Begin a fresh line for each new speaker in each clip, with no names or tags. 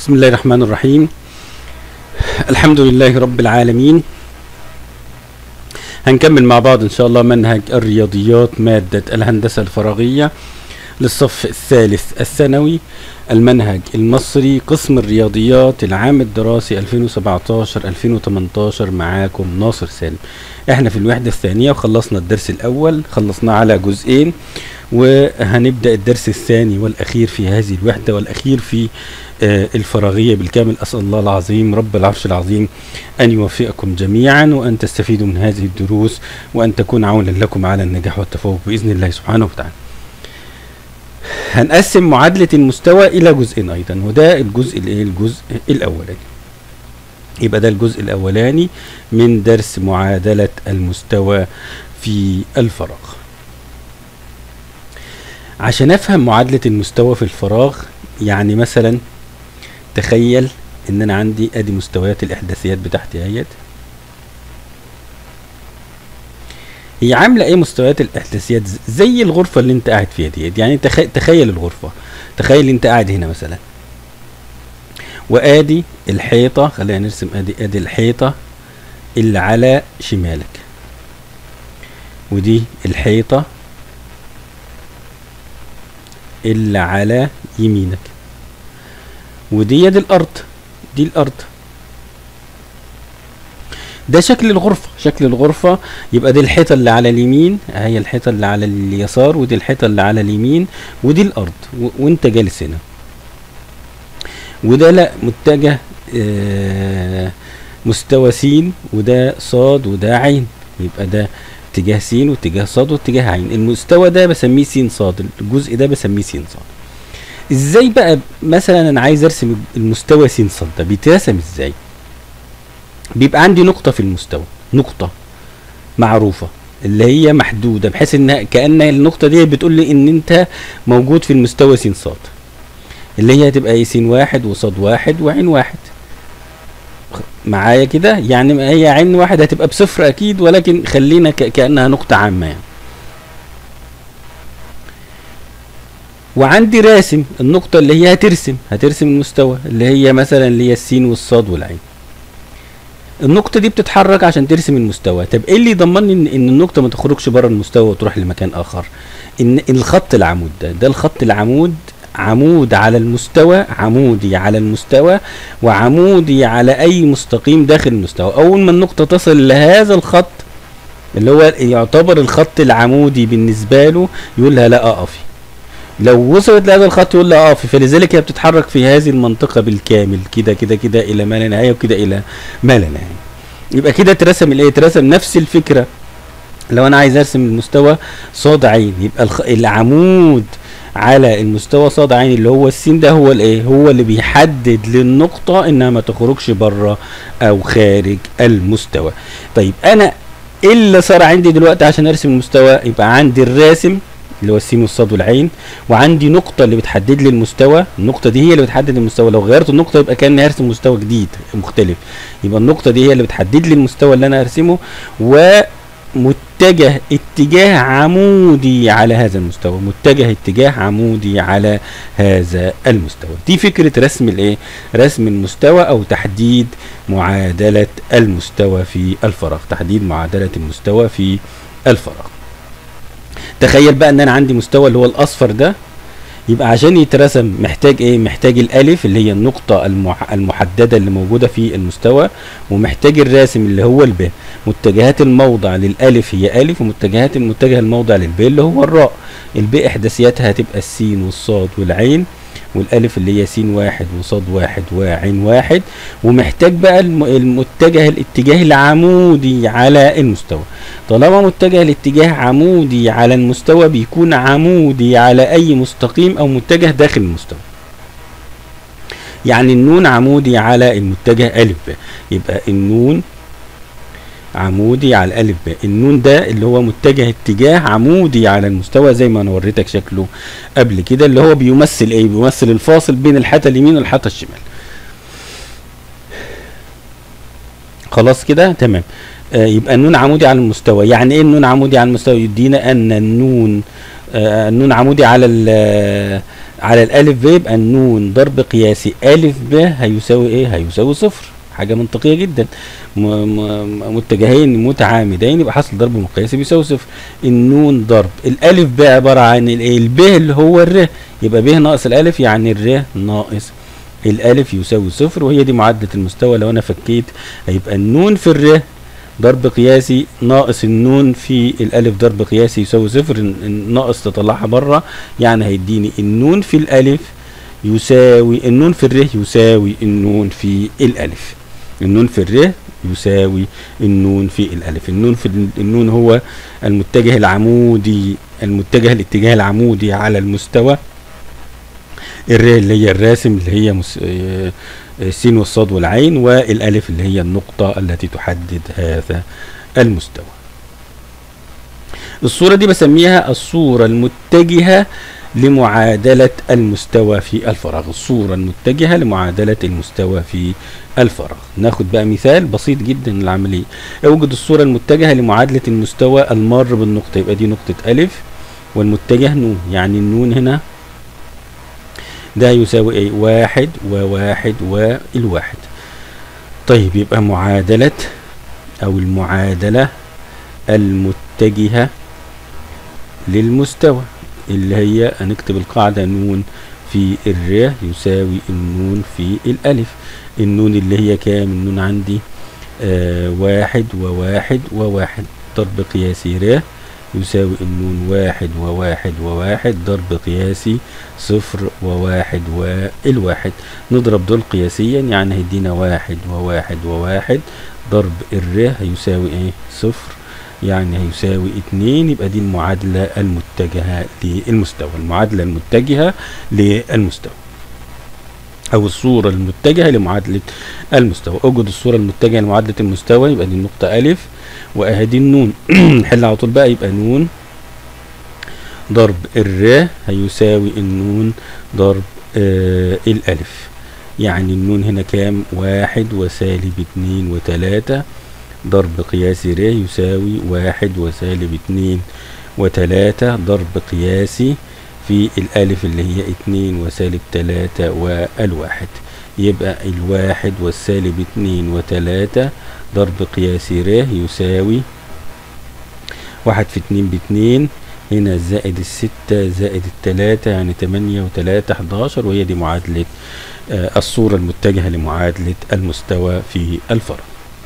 بسم الله الرحمن الرحيم الحمد لله رب العالمين هنكمل مع بعض ان شاء الله منهج الرياضيات مادة الهندسة الفراغية للصف الثالث الثانوي المنهج المصري قسم الرياضيات العام الدراسي 2017 2018 معاكم ناصر سالم احنا في الوحدة الثانية وخلصنا الدرس الاول خلصناه على جزئين وهنبدأ الدرس الثاني والأخير في هذه الوحدة والأخير في آه الفراغية بالكامل أسأل الله العظيم رب العرش العظيم أن يوفقكم جميعا وأن تستفيدوا من هذه الدروس وأن تكون عونا لكم على النجاح والتفوق بإذن الله سبحانه وتعالى هنقسم معادلة المستوى إلى جزئين أيضا وده الجزء الإيه الجزء الأولاني يبقى ده الجزء الأولاني من درس معادلة المستوى في الفراغ عشان افهم معادلة المستوى في الفراغ يعني مثلا تخيل ان انا عندي ادي مستويات الاحداثيات بتاعتي اهيت هي عامله ايه مستويات الاحداثيات زي الغرفه اللي انت قاعد فيها ديت يعني تخيل, تخيل الغرفه تخيل انت قاعد هنا مثلا وادي الحيطه خلينا نرسم ادي ادي الحيطه اللي على شمالك ودي الحيطه اللي على يمينك ودي يد الارض دي الارض ده شكل الغرفة شكل الغرفة يبقى دي الحيطة اللي على اليمين هي الحيطة اللي على اليسار ودي الحيطة اللي على اليمين ودي الأرض وانت جالس هنا وده لا متجه آه مستوى س وده صاد وده عين يبقى ده اتجاه س واتجاه صاد واتجاه عين المستوى ده بسميه س صاد الجزء ده بسميه س صاد ازاي بقى مثلا انا عايز ارسم المستوى س صاد ده بيترسم ازاي بيبقى عندي نقطة في المستوى نقطة معروفة اللي هي محدودة بحيث ان كأن النقطة دي بتقول لي ان انت موجود في المستوى س صاد اللي هي هتبقى س واحد وصاد واحد وعين واحد معايا كده يعني هي عين واحد هتبقى بصفر اكيد ولكن خلينا كانها نقطه عامه يعني وعندي راسم النقطه اللي هي هترسم هترسم المستوى اللي هي مثلا اللي هي السين والصاد والعين النقطه دي بتتحرك عشان ترسم المستوى طب ايه اللي يضمني ان, إن النقطه ما تخرجش بره المستوى وتروح لمكان اخر ان الخط العمود ده ده الخط العمود عمود على المستوى عمودي على المستوى وعمودي على اي مستقيم داخل المستوى اول ما النقطة تصل لهذا الخط اللي هو يعتبر الخط العمودي بالنسبة له يقول لها لا اقفي لو وصلت لهذا الخط يقول لها اقفي فلذلك هي بتتحرك في هذه المنطقة بالكامل كده كده كده الى ما لا نهاية وكده الى ما لا نهاية يبقى كده اترسم الايه اترسم نفس الفكرة لو انا عايز ارسم المستوى صاد عين يبقى الخ... العمود على المستوى صاد عين اللي هو السين ده هو الايه هو اللي بيحدد للنقطة انها ما تخرجش بره او خارج المستوى طيب انا ايه اللي صار عندي دلوقتي عشان ارسم المستوى يبقى عندي الراسم اللي هو السين والصاد والعين وعندي نقطة اللي بتحدد لي المستوى النقطة دي هي اللي بتحدد المستوى لو غيرت النقطة يبقى كأني هرسم مستوى جديد مختلف يبقى النقطة دي هي اللي بتحدد لي المستوى اللي انا هرسمه و متجه اتجاه عمودي على هذا المستوى متجه اتجاه عمودي على هذا المستوى دي فكرة رسم الايه رسم المستوى او تحديد معادلة المستوى في الفراغ تحديد معادلة المستوى في الفراغ تخيل بقى ان انا عندي مستوى اللي هو الاصفر ده يبقى عشان يترسم محتاج ايه محتاج الالف اللي هي النقطة المحددة اللي موجودة في المستوى ومحتاج الراسم اللي هو الب متجهات الموضع للالف هي الف ومتجهات المتجه الموضع للب اللي هو الراء الب احداثياتها هتبقى السين والصاد والعين والالف اللي هي س واحد وصاد واحد وعين واحد ومحتاج بقى المتجه الاتجاه العمودي على المستوى طالما متجه الاتجاه عمودي على المستوى بيكون عمودي على اي مستقيم او متجه داخل المستوى يعني النون عمودي على المتجه الف ب يبقى النون عمودي على الالف ب النون ده اللي هو متجه اتجاه عمودي على المستوى زي ما انا وريتك شكله قبل كده اللي هو بيمثل ايه بيمثل الفاصل بين الحته اليمين والحته الشمال خلاص كده تمام آه يبقى النون عمودي على المستوى يعني ايه النون عمودي على المستوى يدينا ان النون آه النون عمودي على على الالف ب يبقى النون ضرب قياسي الف ب هيساوي ايه هيساوي صفر حاجه منطقيه جدا م- م- متجهين متعامدين يبقى حاصل ضرب مقياسي بيساوي صفر النون ضرب الالف ب عباره عن الايه الب اللي هو الر يبقى ب ناقص الالف يعني الر ناقص الالف يساوي صفر وهي دي معادله المستوى لو انا فكيت هيبقى النون في الر ضرب قياسي ناقص النون في الالف ضرب قياسي يساوي صفر ن- ناقص تطلعها بره يعني هيديني النون في الالف يساوي النون في الر يساوي النون في الالف النون في الر يساوي النون في الالف النون في ال- النون هو المتجه العمودي المتجه الاتجاه العمودي على المستوى الر اللي هي الراسم اللي هي مس... آه، السين والصاد والعين والالف اللي هي النقطة التي تحدد هذا المستوى الصورة دي بسميها الصورة المتجهة لمعادلة المستوى في الفراغ الصورة المتجهة لمعادلة المستوى في الفراغ ناخد بقى مثال بسيط جدا للعملية اوجد الصورة المتجهة لمعادلة المستوى المار بالنقطة يبقى دي نقطة ألف والمتجه نون يعني النون هنا ده يساوي ايه واحد وواحد والواحد طيب يبقى معادلة او المعادلة المتجهة للمستوى اللي هي هنكتب القاعدة نون في الر يساوي النون في الالف النون اللي هي كام النون عندي آه واحد وواحد وواحد ضرب قياسي ر يساوي النون واحد وواحد وواحد ضرب قياسي صفر وواحد والواحد نضرب دول قياسيا يعني هيدينا واحد وواحد وواحد ضرب الر هيساوي ايه صفر يعني هيساوي اتنين يبقى دي المعادلة المتجهة للمستوى المعادلة المتجهة للمستوى او الصورة المتجهة لمعادلة المستوى اوجد الصورة المتجهة لمعادلة المستوى يبقى دي النقطة الف واهدي النون نحل على طول بقى يبقى نون ضرب الر هيساوي النون ضرب آه الالف يعني النون هنا كام واحد وسالب اتنين وتلاتة ضرب قياسي ر يساوي واحد وسالب اتنين وتلاتة ضرب قياسي في الالف اللي هي اتنين وسالب تلاتة والواحد يبقى الواحد والسالب اتنين وتلاتة ضرب قياسي ر يساوي واحد في اتنين باتنين هنا زائد الستة زائد التلاتة يعني تمانية وتلاتة حداشر وهي دي معادلة آه الصورة المتجهة لمعادلة المستوى في الفرق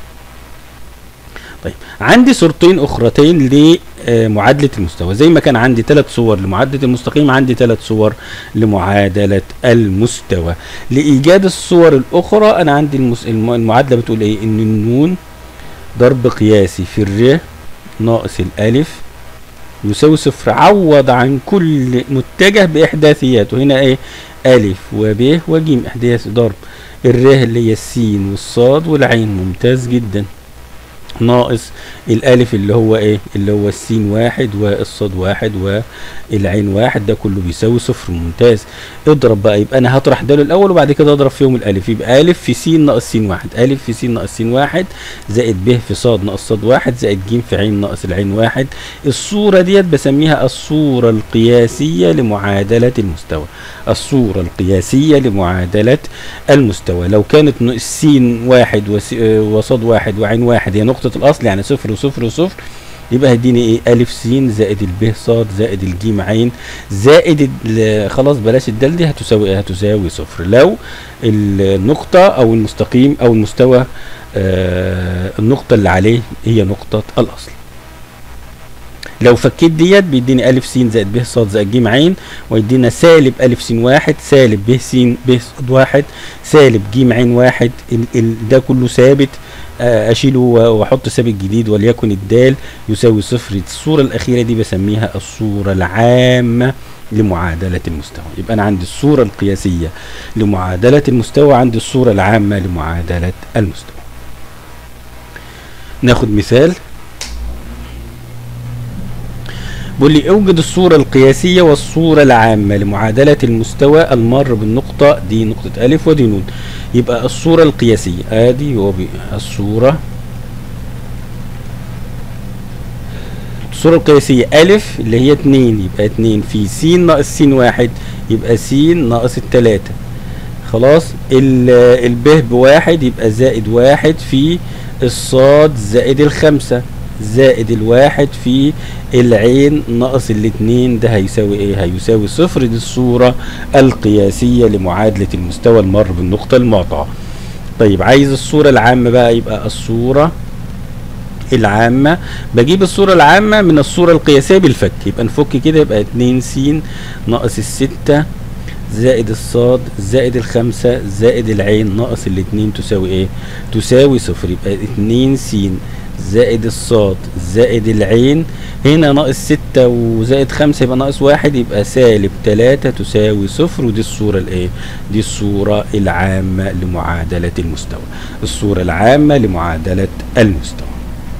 طيب عندي صورتين اخرتين لمعادله المستوى زي ما كان عندي ثلاث صور لمعادله المستقيم عندي ثلاث صور لمعادله المستوى لايجاد الصور الاخرى انا عندي المس... الم- المعادله بتقول ايه ان النون ضرب قياسي في الر ناقص الالف يساوي صفر عوض عن كل متجه باحداثياته هنا ايه الف وب وج احداث ضرب الر اللي هي السين والصاد والعين ممتاز جدا ناقص الالف اللي هو ايه اللي هو السين واحد والصاد واحد والعين واحد ده كله بيساوي صفر ممتاز اضرب بقى يبقى انا هطرح ده الاول وبعد كده اضرب فيهم الالف يبقى الف في س ناقص س واحد الف في س ناقص س واحد زائد ب في صاد ناقص صاد واحد زائد ج في عين ناقص العين واحد الصورة ديت بسميها الصورة القياسية لمعادلة المستوى الصورة القياسية لمعادلة المستوى لو كانت ن- السين واحد وس- آه، وصاد واحد وعين واحد هي نقطة الأصل يعني صفر وصفر وصفر يبقى هيديني ايه ألف س زائد الب صاد زائد الجيم عين زائد ال- خلاص بلاش الدال دي هتساوي ايه هتساوي صفر لو النقطة أو المستقيم أو المستوى آه النقطة اللي عليه هي نقطة الأصل لو فكيت ديت بيديني ألف س زائد ب صاد زائد ج عين ويدينا سالب ألف س واحد سالب ب س ب صاد واحد سالب ج عين واحد ال ال ده كله ثابت آه، أشيله و- وأحط ثابت جديد وليكن الدال يساوي صفر الصورة الأخيرة دي بسميها الصورة العامة لمعادلة المستوى يبقى أنا عندي الصورة القياسية لمعادلة المستوى عندي الصورة العامة لمعادلة المستوى ناخد مثال بيقول لي اوجد الصورة القياسية والصورة العامة لمعادلة المستوى المار بالنقطة دي نقطة ألف ودي نون يبقى الصورة القياسية ادي هو بي- الصورة الصورة القياسية ألف اللي هي اتنين يبقى اتنين في س ناقص س واحد يبقى س ناقص التلاتة خلاص ال- الب بواحد يبقى زائد واحد في الصاد زائد الخمسة زائد الواحد في العين ناقص الاتنين ده هيساوي ايه هيساوي صفر دي الصورة القياسية لمعادلة المستوى المر بالنقطة المعطاة طيب عايز الصورة العامة بقى يبقى الصورة العامة بجيب الصورة العامة من الصورة القياسية بالفك يبقى نفك كده يبقى اتنين س ناقص الستة زائد الصاد زائد الخمسة زائد العين ناقص الاتنين تساوي ايه تساوي صفر يبقى اتنين س زائد الصاد زائد العين هنا ناقص ستة وزائد خمسة يبقى ناقص واحد يبقى سالب تلاتة تساوي صفر ودي الصورة الايه دي الصورة العامة لمعادلة المستوى الصورة العامة لمعادلة المستوى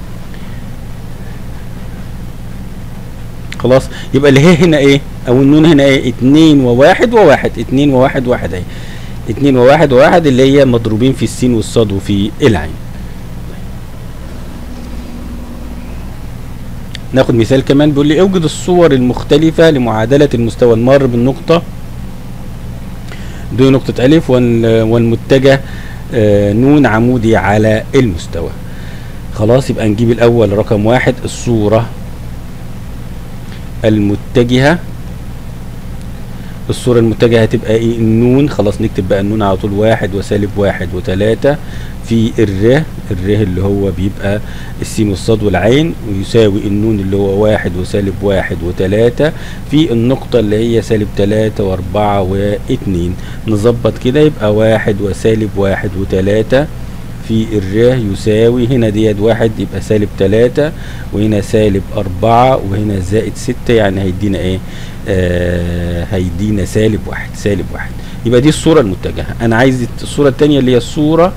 خلاص يبقى اللي هي هنا ايه او النون هنا ايه اتنين وواحد وواحد اتنين وواحد واحد اهي اتنين وواحد وواحد اللي هي مضروبين في السين والصاد وفي العين ناخد مثال كمان بيقول لي اوجد الصور المختلفة لمعادلة المستوى المار بالنقطة دون نقطة ألف وال- والمتجه آه، نون عمودي على المستوى خلاص يبقى نجيب الأول رقم واحد الصورة المتجهة الصورة المتجهة هتبقى ايه النون خلاص نكتب بقى النون على طول واحد وسالب واحد وتلاتة في الر الر اللي هو بيبقى السين والصاد والعين ويساوي النون اللي هو واحد وسالب واحد وتلاتة في النقطة اللي هي سالب تلاتة واربعة واتنين نظبط كده يبقى واحد وسالب واحد وتلاتة في الر يساوي هنا ديت واحد يبقى سالب تلاتة وهنا سالب أربعة وهنا زائد ستة يعني هيدينا ايه آه هيدينا سالب واحد سالب واحد يبقى دي الصورة المتجهة أنا عايز الصورة التانية اللي هي الصورة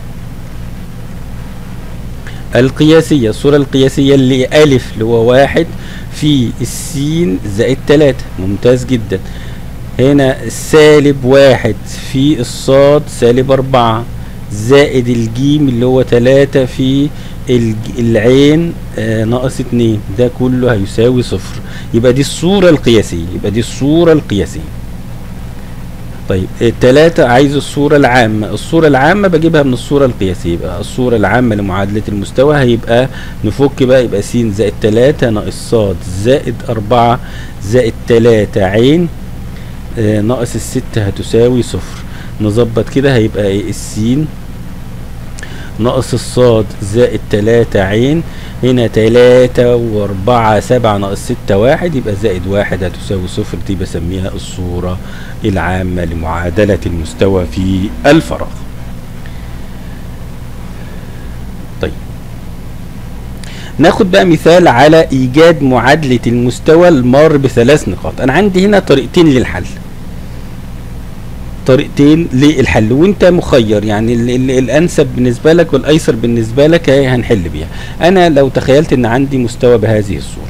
القياسية الصورة القياسية اللي ألف اللي هو واحد في السين زائد تلاتة ممتاز جدا هنا سالب واحد في الصاد سالب أربعة زائد الجيم اللي هو تلاتة في الج- العين آه ناقص اتنين ده كله هيساوي صفر يبقى دي الصورة القياسية يبقى دي الصورة القياسية طيب التلاتة عايز الصورة العامة الصورة العامة بجيبها من الصورة القياسية يبقى الصورة العامة لمعادلة المستوى هيبقى نفك بقى يبقى س زائد تلاتة ناقص صاد زائد أربعة زائد تلاتة عين آه ناقص الستة هتساوي صفر نظبط كده هيبقى ايه السين ناقص الصاد زائد تلاتة عين هنا تلاتة واربعة سبعة ناقص ستة واحد يبقى زائد واحد هتساوي صفر دي بسميها الصورة العامة لمعادلة المستوى في الفراغ طيب ناخد بقى مثال على ايجاد معادلة المستوى المار بثلاث نقاط انا عندي هنا طريقتين للحل طريقتين للحل وانت مخير يعني ال ال الانسب بالنسبه لك والايسر بالنسبه لك هي هنحل بيها انا لو تخيلت ان عندي مستوى بهذه الصوره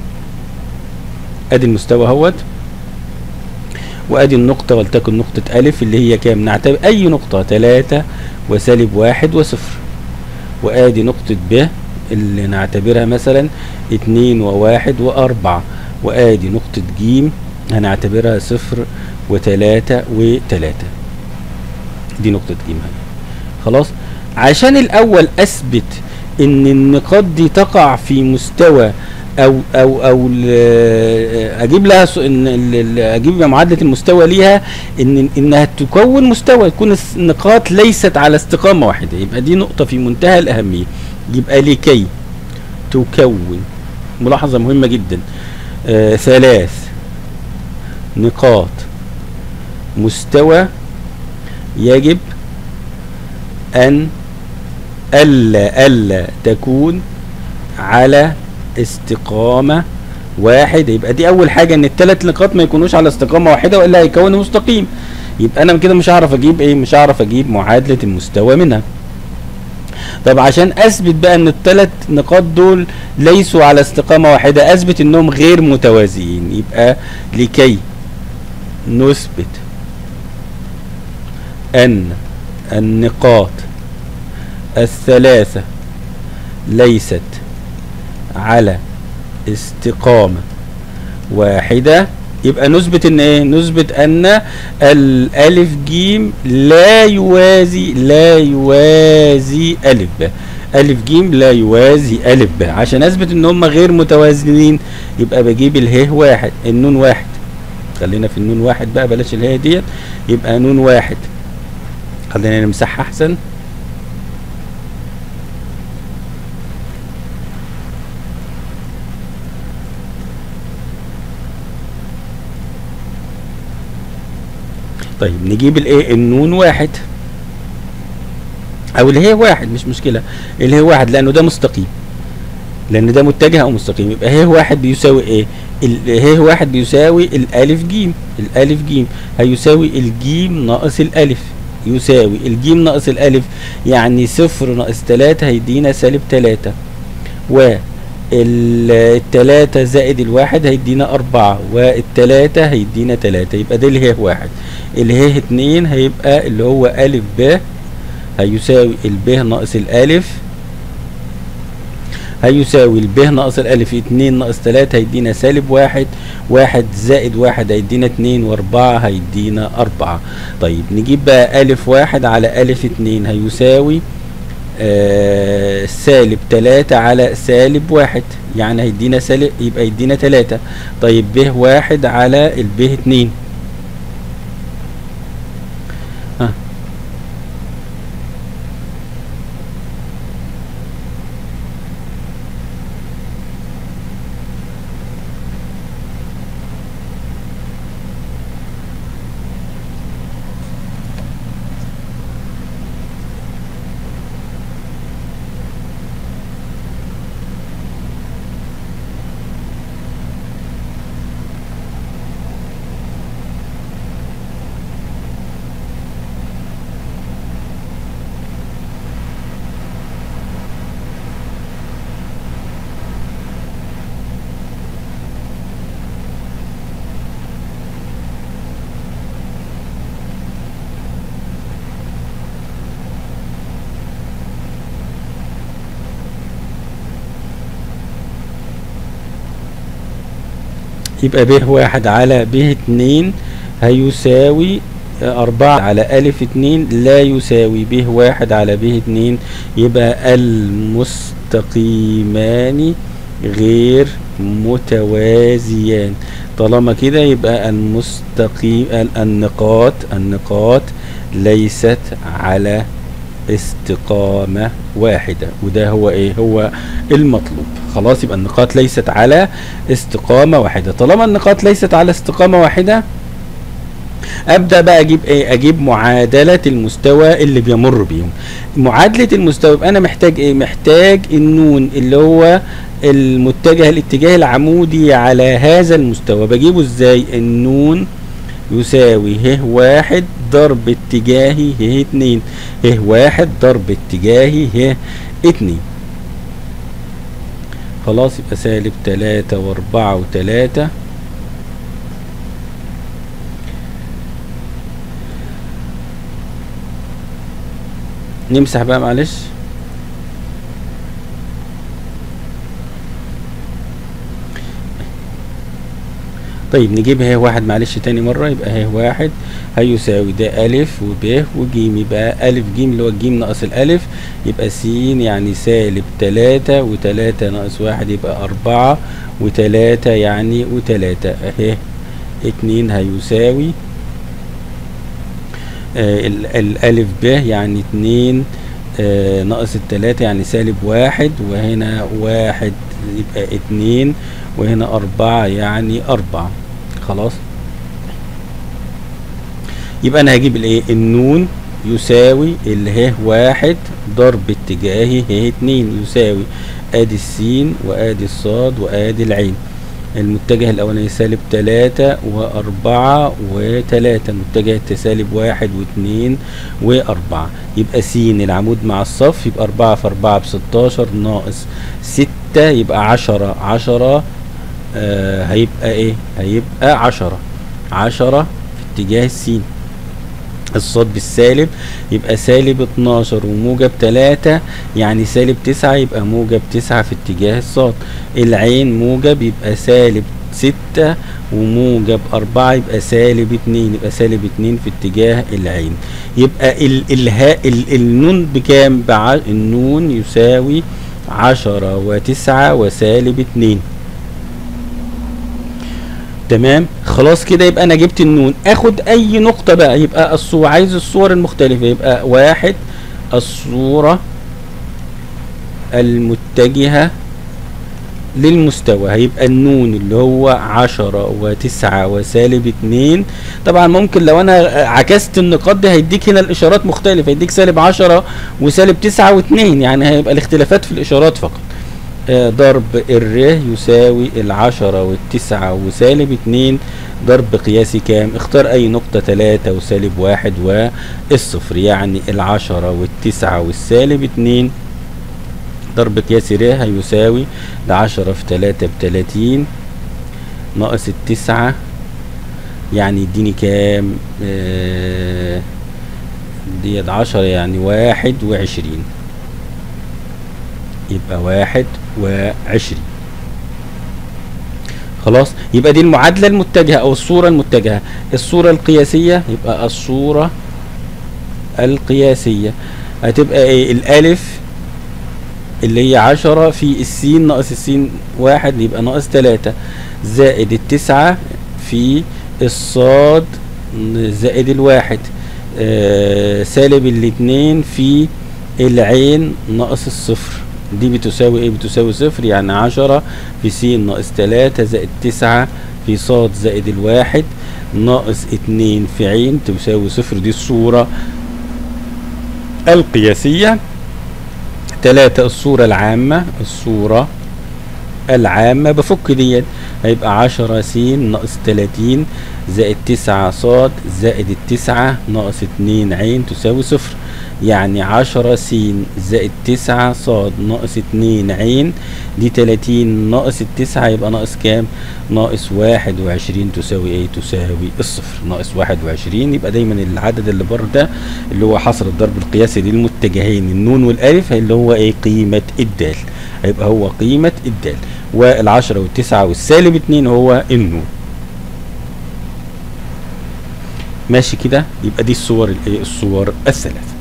ادي المستوى اهوت وادي النقطة ولتكن نقطة ألف اللي هي كام؟ نعتبر أي نقطة تلاتة وسالب واحد وصفر وادي نقطة ب اللي نعتبرها مثلا اتنين وواحد وأربعة وادي نقطة ج هنعتبرها صفر وتلاتة وتلاتة دي نقطة ج خلاص عشان الأول أثبت إن النقاط دي تقع في مستوى او او او ال- اجيب لها س- إن ال- ال- اجيب معادله المستوى ليها ان انها تكون مستوى يكون الس- النقاط ليست على استقامه واحده يبقى دي نقطه في منتهى الاهميه يبقى لكي تكون ملاحظه مهمه جدا آه ثلاث نقاط مستوى يجب ان الا الا تكون على استقامة واحد يبقى دي أول حاجة إن التلات نقاط ما يكونوش على استقامة واحدة وإلا هيكونوا مستقيم يبقى أنا كده مش هعرف أجيب إيه مش هعرف أجيب معادلة المستوى منها طب عشان أثبت بقى إن التلات نقاط دول ليسوا على استقامة واحدة أثبت إنهم غير متوازيين يبقى لكي نثبت أن النقاط الثلاثة ليست على استقامة واحدة يبقى نثبت ان ايه نثبت ان الالف جيم لا يوازي لا يوازي الف ب الف جيم لا يوازي الف ب عشان اثبت ان هم غير متوازنين يبقى بجيب اله واحد النون واحد خلينا في النون واحد بقى بلاش الهي ديت يبقى نون واحد خلينا نمسحها احسن طيب نجيب الايه النون واحد او اللي هي واحد مش مشكله اللي هي واحد لانه ده مستقيم لان ده متجه او مستقيم يبقى هي واحد بيساوي ايه هي واحد بيساوي الالف جيم الالف جيم هيساوي الجيم ناقص الالف يساوي الجيم ناقص الالف يعني صفر ناقص تلاتة هيدينا سالب تلاتة و التلاتة زائد الواحد هيدينا أربعة والتلاتة هيدينا تلاتة يبقى ده اللي هي واحد اللي هي اتنين هيبقى اللي هو ألف ب هيساوي الب ناقص الألف هيساوي الب ناقص الألف اتنين ناقص تلاتة هيدينا سالب واحد واحد زائد واحد هيدينا اتنين وأربعة هيدينا أربعة طيب نجيب بقى ألف واحد على ألف اتنين هيساوي آه سالب تلاتة على سالب واحد يعني هيدينا سالب يبقى يدينا تلاتة طيب ب واحد على الب اتنين ها يبقى ب واحد على ب اتنين هيساوي أربعة على ألف اتنين لا يساوي ب واحد على ب اتنين يبقى المستقيمان غير متوازيان طالما كده يبقى المستقيم النقاط النقاط ليست على استقامة واحدة وده هو ايه هو المطلوب خلاص يبقى النقاط ليست على استقامة واحدة طالما النقاط ليست على استقامة واحدة ابدا بقى اجيب ايه اجيب معادله المستوى اللي بيمر بيهم معادله المستوى يبقى انا محتاج ايه محتاج النون اللي هو المتجه الاتجاه العمودي على هذا المستوى بجيبه ازاي النون يساوي ه واحد ضرب اتجاهي ه اتنين ه واحد ضرب اتجاهي ه اتنين خلاص يبقى سالب تلاتة واربعة وتلاتة نمسح بقى معلش طيب نجيب ه واحد معلش تاني مرة يبقى ه واحد هيساوي ده ألف وب وجيم يبقى ألف جيم اللي هو الجيم ناقص الألف يبقى س يعني سالب تلاتة وتلاتة ناقص واحد يبقى أربعة وتلاتة يعني وتلاتة أهي اتنين هيساوي آه الألف ب يعني اتنين آه ناقص التلاتة يعني سالب واحد وهنا واحد يبقى اتنين وهنا أربعة يعني أربعة خلاص يبقى أنا هجيب الإيه النون يساوي اللي ه واحد ضرب اتجاهي ه اتنين يساوي ادي السين وادي الصاد وادي العين المتجه الاولاني سالب تلاتة واربعة وتلاتة المتجه سالب واحد واتنين واربعة يبقى س العمود مع الصف يبقى اربعة في اربعة بستاشر ناقص ستة يبقى عشرة عشرة آه هيبقى ايه هيبقى عشرة عشرة في اتجاه السين الصاد بالسالب يبقى سالب 12 وموجب 3 يعني سالب 9 يبقى موجب 9 في اتجاه الصاد العين موجب يبقى سالب 6 وموجب 4 يبقى سالب 2 يبقى سالب 2 في اتجاه العين يبقى ال الها ال النون بكام بع... النون يساوي 10 و9 وسالب 2 تمام خلاص كده يبقى انا جبت النون اخد اي نقطة بقى يبقى الصورة عايز الصور المختلفة يبقى واحد الصورة المتجهة للمستوى هيبقى النون اللي هو عشرة وتسعة وسالب اتنين طبعا ممكن لو انا عكست النقاط دي هيديك هنا الاشارات مختلفة هيديك سالب عشرة وسالب تسعة واتنين يعني هيبقى الاختلافات في الاشارات فقط آه، ضرب الر يساوي العشرة والتسعة وسالب اتنين ضرب قياسي كام اختار اي نقطة تلاتة وسالب واحد والصفر يعني العشرة والتسعة والسالب اتنين ضرب قياسي ر هيساوي العشرة في تلاتة بتلاتين ناقص التسعة يعني يديني كام آه ديت عشرة يعني واحد وعشرين يبقى واحد وعشرين خلاص يبقى دي المعادلة المتجهة أو الصورة المتجهة الصورة القياسية يبقى الصورة القياسية هتبقى ايه الألف اللي هي عشرة في السين ناقص السين واحد يبقى ناقص تلاتة زائد التسعة في الصاد زائد الواحد آه سالب الاتنين في العين ناقص الصفر دي بتساوي ايه بتساوي صفر يعني عشرة في س ناقص تلاتة زائد تسعة في صاد زائد الواحد ناقص اتنين في عين تساوي صفر دي الصورة القياسية تلاتة الصورة العامة الصورة العامة بفك ديت هيبقى عشرة س ناقص تلاتين زائد تسعة صاد زائد التسعة ناقص اتنين عين تساوي صفر يعني عشرة س زائد تسعة صاد ناقص اتنين عين دي تلاتين ناقص التسعة يبقى ناقص كام؟ ناقص واحد وعشرين تساوي ايه؟ تساوي الصفر ناقص واحد وعشرين يبقى دايما العدد اللي بره ده اللي هو حصر الضرب القياسي للمتجهين النون والالف اللي هو ايه؟ قيمة الدال هيبقى هو قيمة الدال والعشرة والتسعة والسالب اتنين هو النون ماشي كده يبقى دي الصور الايه الصور الثلاثه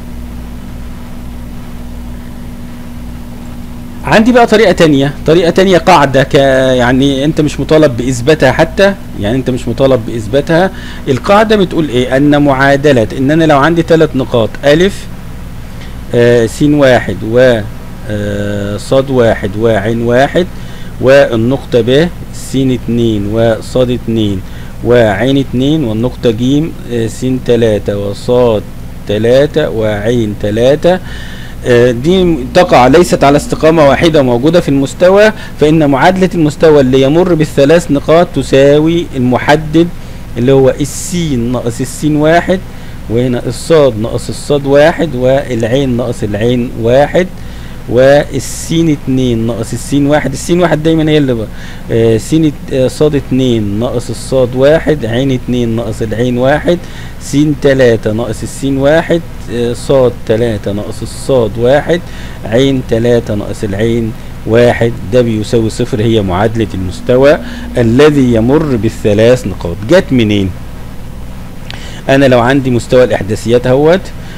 عندي بقى طريقة تانية طريقة تانية قاعدة ك يعني انت مش مطالب باثباتها حتى يعني انت مش مطالب باثباتها القاعدة بتقول ايه ان معادلة ان انا لو عندي ثلاث نقاط الف آه س واحد و آه صاد واحد وعين واحد والنقطة ب س اتنين وصاد اتنين وعين اتنين والنقطة ج آه س تلاتة وصاد تلاتة وعين تلاتة دي تقع ليست على استقامة واحدة موجودة في المستوى فإن معادلة المستوى اللي يمر بالثلاث نقاط تساوي المحدد اللي هو السين ناقص السين واحد وهنا الصاد ناقص الصاد واحد والعين ناقص العين واحد والسين اتنين ناقص السين واحد السين واحد دايما هي اللي آه سين آه صاد اتنين ناقص الصاد واحد عين اتنين ناقص العين واحد سين تلاتة ناقص السين واحد آه صاد تلاتة ناقص الصاد واحد عين تلاتة ناقص العين واحد ده بيساوي صفر هي معادلة المستوى الذي يمر بالثلاث نقاط جت منين انا لو عندي مستوى الاحداثيات اهوت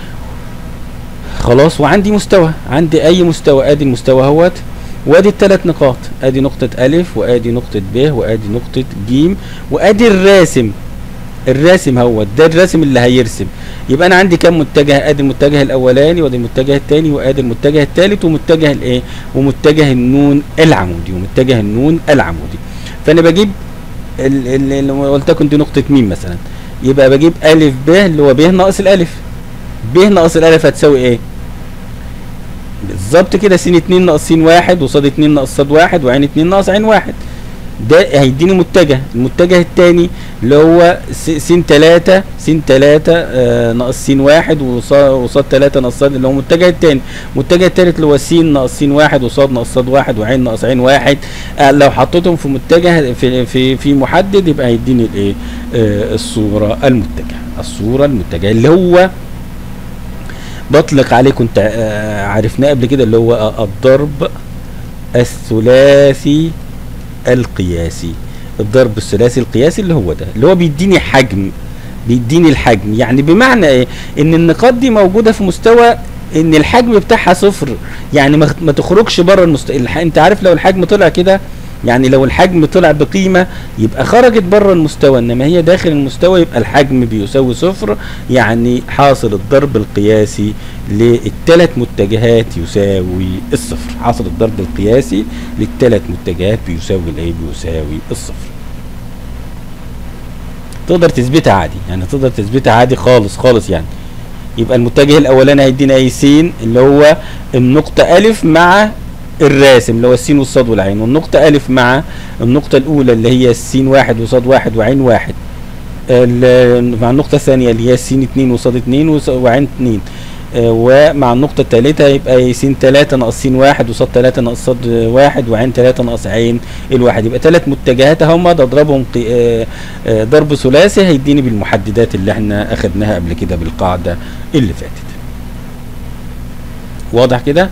خلاص وعندي مستوى عندي اي مستوى ادي المستوى اهوت وادي الثلاث نقاط ادي نقطة الف وادي نقطة ب وادي نقطة ج وادي الراسم الراسم هو ده الراسم اللي هيرسم يبقى انا عندي كام متجه ادي المتجه الاولاني وادي المتجه الثاني وادي المتجه الثالث ومتجه الايه ومتجه النون العمودي ومتجه النون العمودي فانا بجيب اللي ولتكن دي نقطة ميم مثلا يبقى بجيب الف ب اللي هو ب ناقص الالف ب ناقص الالف هتساوي ايه بالظبط كده س 2 ناقص س واحد وصاد 2 ناقص صاد واحد وعين 2 ناقص عين واحد ده هيديني متجه المتجه الثاني اللي هو س س تلاتة س تلاتة آه ناقص س واحد وص- وصاد تلاتة ناقص صاد اللي هو المتجه التاني المتجه التالت اللي هو س ناقص س واحد وصاد ناقص صاد واحد وعين ناقص عين واحد آه لو حطيتهم في متجه في في في محدد يبقى هيديني الايه آه الصورة المتجهة الصورة المتجهة اللي هو بطلق عليه كنت آه، عرفناه قبل كده اللي هو آه، الضرب الثلاثي القياسي الضرب الثلاثي القياسي اللي هو ده اللي هو بيديني حجم بيديني الحجم يعني بمعنى ايه ان النقاط دي موجوده في مستوى ان الحجم بتاعها صفر يعني ما ما تخرجش بره المستوى الح... انت عارف لو الحجم طلع كده يعني لو الحجم طلع بقيمه يبقى خرجت بره المستوى انما هي داخل المستوى يبقى الحجم بيساوي صفر يعني حاصل الضرب القياسي للثلاث متجهات يساوي الصفر حاصل الضرب القياسي للثلاث متجهات بيساوي الايه بيساوي الصفر تقدر تثبتها عادي يعني تقدر تثبتها عادي خالص خالص يعني يبقى المتجه الاولاني هيدينا اي س اللي هو النقطة ألف مع الراسم اللي هو السين والصاد والعين والنقطة ألف مع النقطة الأولى اللي هي السين واحد وصاد واحد وعين واحد ال- مع النقطة الثانية اللي هي السين اتنين وصاد اتنين وص- وعين اتنين آه، ومع النقطة الثالثة يبقى س تلاتة ناقص س واحد وصاد تلاتة ناقص صاد واحد وعين تلاتة ناقص عين الواحد يبقى ثلاث متجهات هم اضربهم قي- آه، آه، ضرب ثلاثي هيديني بالمحددات اللي احنا اخدناها قبل كده بالقاعدة اللي فاتت واضح كده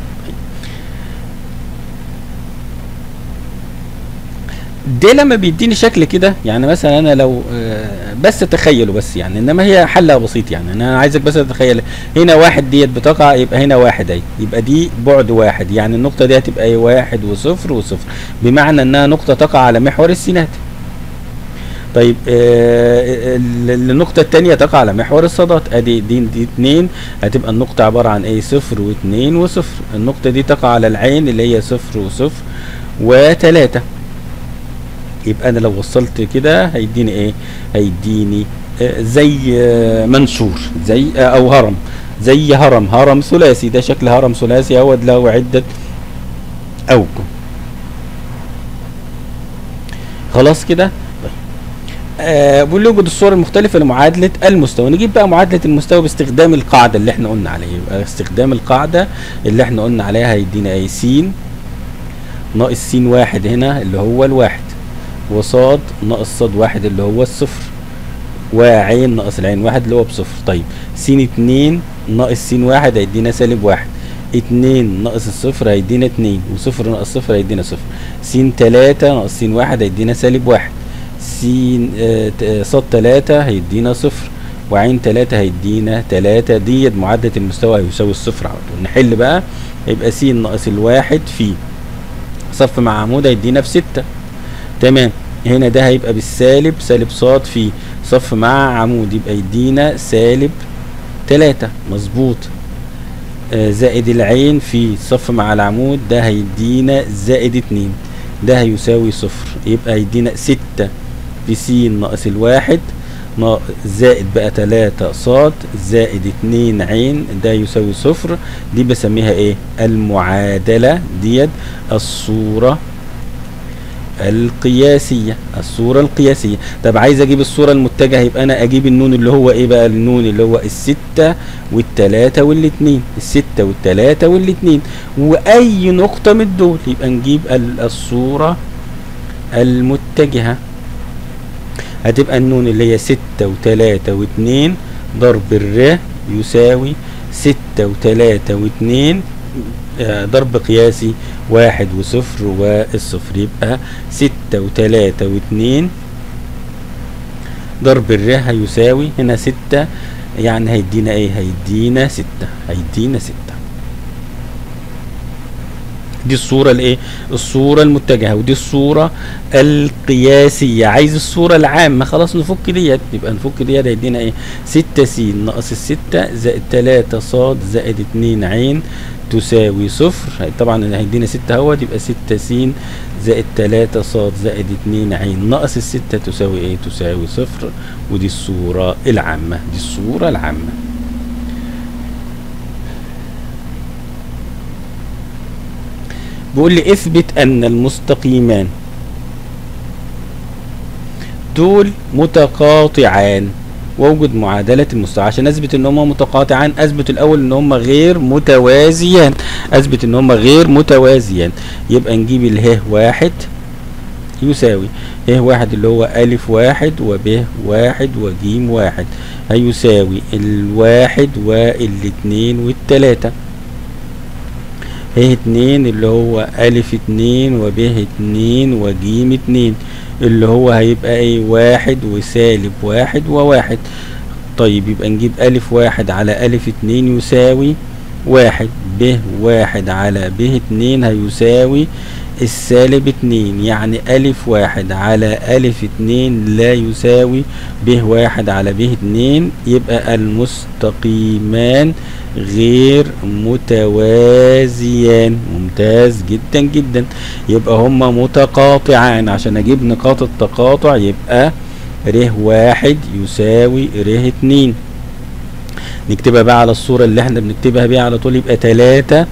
ده لما بيديني شكل كده يعني مثلا انا لو آه، بس تخيلوا بس يعني انما هي حلها بسيط يعني انا عايزك بس تتخيل هنا واحد ديت بتقع يبقى هنا واحد اهي يبقى دي بعد واحد يعني النقطة دي هتبقى ايه واحد وصفر وصفر بمعنى انها نقطة تقع على محور السينات طيب آه ال- النقطة التانية تقع على محور الصادات ادي دي دي اتنين هتبقى النقطة عبارة عن ايه صفر واتنين وصفر النقطة دي تقع على العين اللي هي صفر وصفر وتلاتة يبقى انا لو وصلت كده هيديني ايه هيديني آه زي آه منشور زي آه او هرم زي هرم هرم ثلاثي ده شكل هرم ثلاثي اهوت له عدة اوجه خلاص كده طيب آه بيقول لي يوجد الصور المختلفة لمعادلة المستوى نجيب بقى معادلة المستوى باستخدام القاعدة اللي احنا قلنا عليها يبقى استخدام القاعدة اللي احنا قلنا عليها هيدينا ايه س ناقص س واحد هنا اللي هو الواحد وصاد ناقص صاد واحد اللي هو الصفر وعين ناقص العين واحد اللي هو بصفر طيب س اتنين ناقص س واحد هيدينا سالب واحد اتنين ناقص الصفر هيدينا اتنين وصفر ناقص صفر هيدينا صفر س تلاتة ناقص س واحد هيدينا سالب واحد س آه، ت- آه، صاد تلاتة هيدينا صفر وعين تلاتة هيدينا تلاتة ديت معادلة المستوى هيساوي الصفر على طول نحل بقى يبقى س ناقص الواحد في صف مع عمود هيدينا في ستة تمام هنا ده هيبقى بالسالب سالب صاد في صف مع عمود يبقى يدينا سالب تلاتة مظبوط آه زائد العين في صف مع العمود ده هيدينا زائد اتنين ده هيساوي صفر يبقى هيدينا ستة في س ناقص الواحد نا- زائد بقى تلاتة صاد زائد اتنين عين ده يساوي صفر دي بسميها ايه المعادلة ديت الصورة القياسية الصورة القياسية طب عايز اجيب الصورة المتجهة يبقى انا اجيب النون اللي هو ايه بقى النون اللي هو الستة والتلاتة والاتنين الستة والتلاتة والاتنين واي نقطة من دول يبقى نجيب ال- الصورة المتجهة هتبقى النون اللي هي ستة وتلاتة واتنين ضرب الر يساوي ستة وتلاتة واتنين آه، ضرب قياسي واحد وصفر والصفر يبقى ستة وتلاتة واتنين ضرب الر هيساوي هنا ستة يعني هيدينا ايه هيدينا ستة هيدينا ستة دي الصورة الايه الصورة المتجهة ودي الصورة القياسية عايز الصورة العامة خلاص نفك ديت يبقى نفك ديت هيدينا ايه ستة س ناقص الستة زائد تلاتة صاد زائد اتنين عين تساوي صفر هي- طبعا هيدينا ستة اهوت يبقى ستة س زائد تلاتة صاد زائد اتنين عين ناقص الستة تساوي ايه تساوي صفر ودي الصورة العامة دي الصورة العامة بيقول لي اثبت ان المستقيمان دول متقاطعان واوجد معادلة المستوى عشان اثبت ان هما متقاطعان اثبت الاول ان هما غير متوازيان اثبت ان هما غير متوازيان يبقى نجيب اله واحد يساوي ه واحد اللي هو الف واحد وب واحد وجيم واحد هيساوي الواحد والاتنين والتلاتة ه اتنين اللي هو الف اتنين وب اتنين وجيم اتنين اللي هو هيبقى ايه واحد وسالب واحد وواحد طيب يبقى نجيب الف واحد على الف اتنين يساوي واحد ب واحد على ب اتنين هيساوي السالب اتنين يعني ألف واحد على ألف اتنين لا يساوي ب واحد على ب اتنين يبقى المستقيمان غير متوازيان ممتاز جدا جدا يبقى هما متقاطعان عشان اجيب نقاط التقاطع يبقى ر واحد يساوي ر اتنين نكتبها بقى على الصورة اللي احنا بنكتبها بيها على طول يبقى تلاتة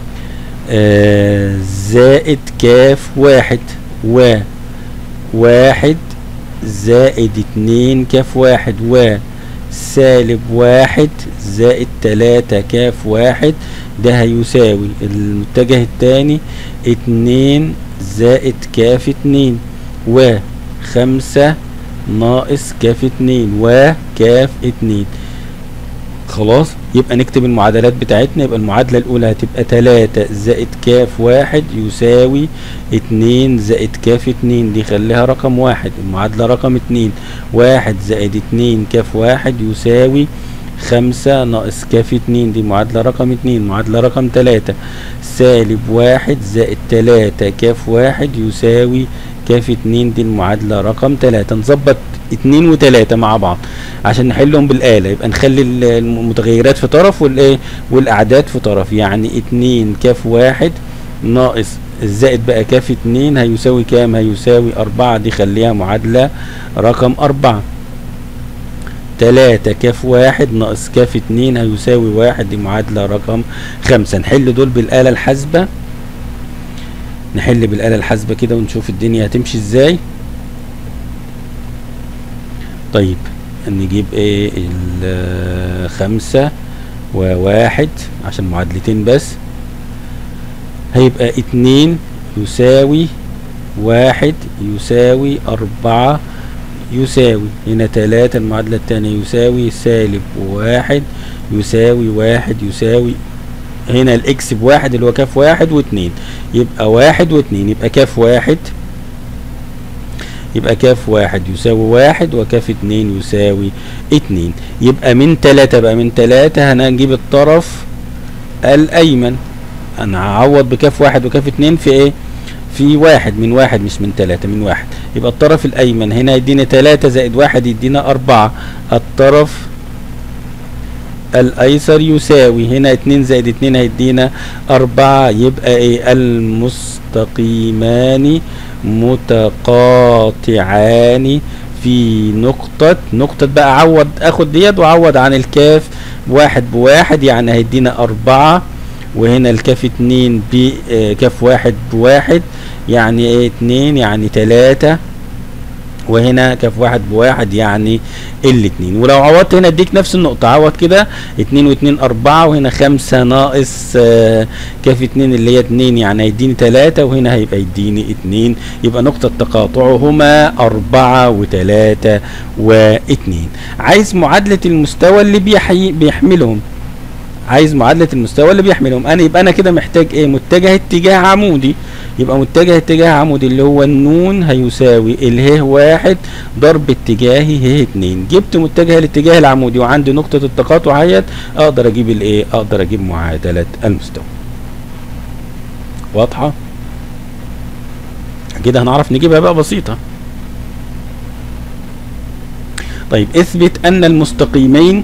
آه زائد كاف واحد و واحد زائد اتنين كاف واحد و سالب واحد زائد تلاتة كاف واحد ده هيساوي المتجه التاني اتنين زائد كاف اتنين و خمسة ناقص كاف اتنين و كاف اتنين خلاص يبقى نكتب المعادلات بتاعتنا يبقى المعادلة الأولى هتبقى تلاتة زائد كاف واحد يساوي اتنين زائد كاف اتنين دي خليها رقم واحد المعادلة رقم اتنين واحد زائد اتنين كاف واحد يساوي خمسة ناقص كاف اتنين دي معادلة رقم اتنين معادلة رقم تلاتة سالب واحد زائد تلاتة كاف واحد يساوي كاف اتنين دي المعادلة رقم تلاتة نظبط اتنين وتلاتة مع بعض عشان نحلهم بالآلة يبقى نخلي المتغيرات في طرف والايه والاعداد في طرف يعني اتنين كاف واحد ناقص الزائد بقى كاف اتنين هيساوي كام هيساوي اربعة دي خليها معادلة رقم اربعة تلاتة كاف واحد ناقص كاف اتنين هيساوي واحد دي معادلة رقم خمسة نحل دول بالآلة الحاسبة نحل بالآلة الحاسبة كده ونشوف الدنيا هتمشي ازاي طيب نجيب ايه الخمسة وواحد عشان معادلتين بس هيبقى اتنين يساوي واحد يساوي أربعة يساوي هنا تلاتة المعادلة التانية يساوي سالب واحد يساوي واحد يساوي هنا الاكس بواحد اللي هو كاف واحد واتنين يبقى واحد واتنين يبقى كاف واحد يبقى كاف واحد يساوي واحد وكاف اتنين يساوي اتنين يبقى من تلاتة بقى من تلاتة هنجيب الطرف الأيمن أنا هعوض بكاف واحد وكاف اتنين في ايه؟ في واحد من واحد مش من تلاتة من واحد يبقى الطرف الأيمن هنا يدينا تلاتة زائد واحد يدينا أربعة الطرف الأيسر يساوي هنا اتنين زائد اتنين هيدينا أربعة يبقى ايه المستقيمان متقاطعان في نقطة نقطة بقى عوض اخد ديت وعوض عن الكاف واحد بواحد يعني هيدينا أربعة وهنا الكاف اتنين بكاف واحد بواحد يعني ايه اتنين يعني تلاتة وهنا كاف واحد بواحد يعني الاتنين ولو عوضت هنا اديك نفس النقطة عوض كده اتنين واتنين اربعة وهنا خمسة ناقص آه كاف اتنين اللي هي اتنين يعني هيديني تلاتة وهنا هيبقى يديني اتنين يبقى نقطة تقاطعهما اربعة وتلاتة واتنين عايز معادلة المستوى اللي بيحي بيحملهم عايز معادلة المستوى اللي بيحملهم انا يبقى انا كده محتاج ايه متجه اتجاه عمودي يبقى متجه اتجاه عمودي اللي هو النون هيساوي اله واحد ضرب اتجاهي ه اتنين جبت متجه الاتجاه العمودي وعندي نقطة التقاطع اهيت اقدر اجيب الايه اقدر اجيب معادلة المستوى واضحة كده هنعرف نجيبها بقى بسيطة طيب اثبت ان المستقيمين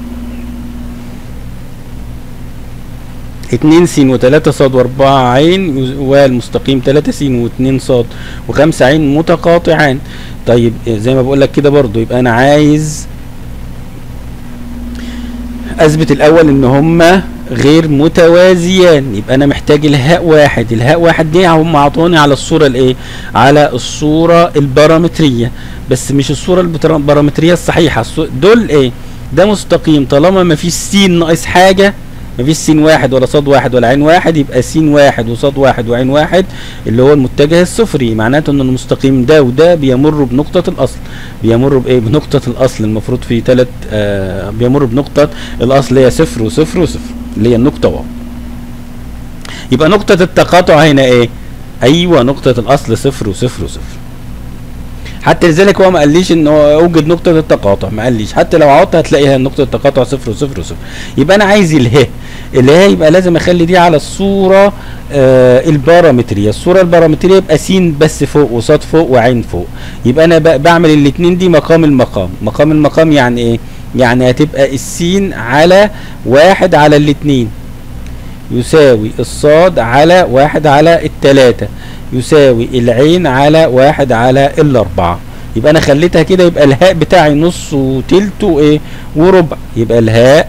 اتنين س وتلاتة ص واربعة عين والمستقيم تلاتة س واتنين ص وخمسة عين متقاطعان طيب زي ما بقول لك كده برضو يبقى انا عايز اثبت الاول ان هما غير متوازيان يبقى انا محتاج الهاء واحد الهاء واحد دي هم عطوني على الصورة الايه على الصورة البارامترية بس مش الصورة البتر- البارامترية الصحيحة الصو- دول ايه ده مستقيم طالما ما فيش سين ناقص حاجة ما فيش سين واحد ولا صاد واحد ولا عين واحد يبقى سين واحد وصاد واحد وعين واحد اللي هو المتجه الصفري معناته ان المستقيم ده وده بيمر بنقطة الاصل بيمر بايه بنقطة الاصل المفروض في ثلاث آه بيمر بنقطة الاصل هي صفر وصفر وصفر اللي هي النقطة واو يبقى نقطة التقاطع هنا ايه ايوه نقطة الاصل صفر وصفر وصفر حتى لذلك هو ما قاليش ان هو اوجد نقطة التقاطع ما قاليش حتى لو عدت هتلاقيها نقطة التقاطع صفر وصفر وصفر يبقى انا عايز اله اله يبقى لازم اخلي دي على الصورة آه البارامترية الصورة البارامترية يبقى س بس فوق وصاد فوق وعين فوق يبقى انا ب- بعمل الاتنين دي مقام المقام مقام المقام يعني ايه يعني هتبقى السين على واحد على الاتنين يساوي الصاد على واحد على التلاتة يساوي العين على واحد على الأربعة يبقى أنا خليتها كده يبقى الهاء بتاعي نص وتلت وإيه وربع يبقى الهاء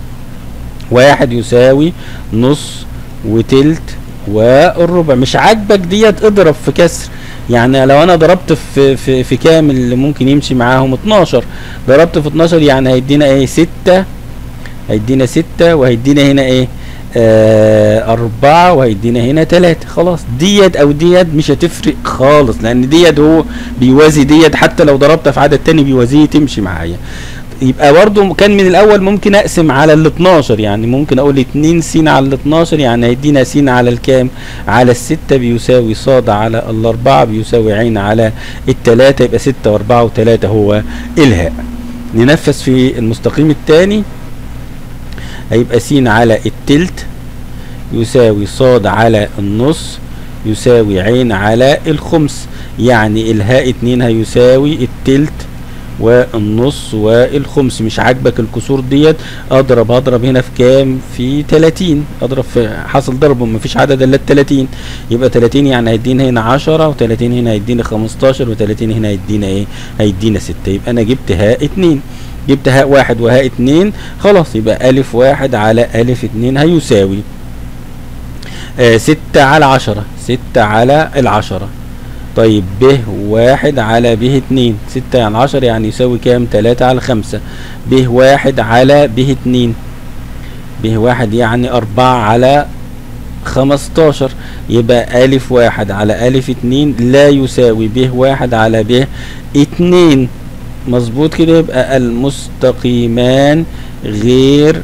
واحد يساوي نص وتلت والربع مش عاجبك ديت اضرب في كسر يعني لو انا ضربت في في في كام اللي ممكن يمشي معاهم 12 ضربت في 12 يعني هيدينا ايه 6 هيدينا 6 وهيدينا هنا ايه آه أربعة وهيدينا هنا تلاتة خلاص ديت أو ديت مش هتفرق خالص لأن ديت هو بيوازي ديت حتى لو ضربتها في عدد تاني بيوازيه تمشي معايا يبقى برضو كان من الأول ممكن أقسم على ال 12 يعني ممكن أقول 2 س على ال 12 يعني هيدينا س على الكام على الستة بيساوي صاد على الأربعة بيساوي عين على التلاتة يبقى ستة وأربعة وتلاتة هو الهاء ننفذ في المستقيم الثاني هيبقى س على التلت يساوي صاد على النص يساوي عين على الخمس يعني الهاء اتنين هيساوي التلت والنص والخمس مش عاجبك الكسور ديت اضرب اضرب هنا في كام في 30 اضرب في حصل ضرب مفيش عدد الا ال 30 يبقى 30 يعني هيدينا هنا 10 و30 هنا هيدينا 15 و30 هنا هيدينا ايه هيدينا 6 يبقى انا جبت هاء اتنين جبت هاء واحد وهاء اتنين خلاص يبقى ألف واحد على ألف اتنين هيساوي آه ستة على عشرة ستة على العشرة طيب ب واحد على ب اتنين ستة على عشرة يعني يساوي كام تلاتة على خمسة ب واحد على ب اتنين ب واحد يعني أربعة على خمستاشر يبقى ألف واحد على ألف اتنين لا يساوي ب واحد على ب اتنين مظبوط كده يبقى المستقيمان غير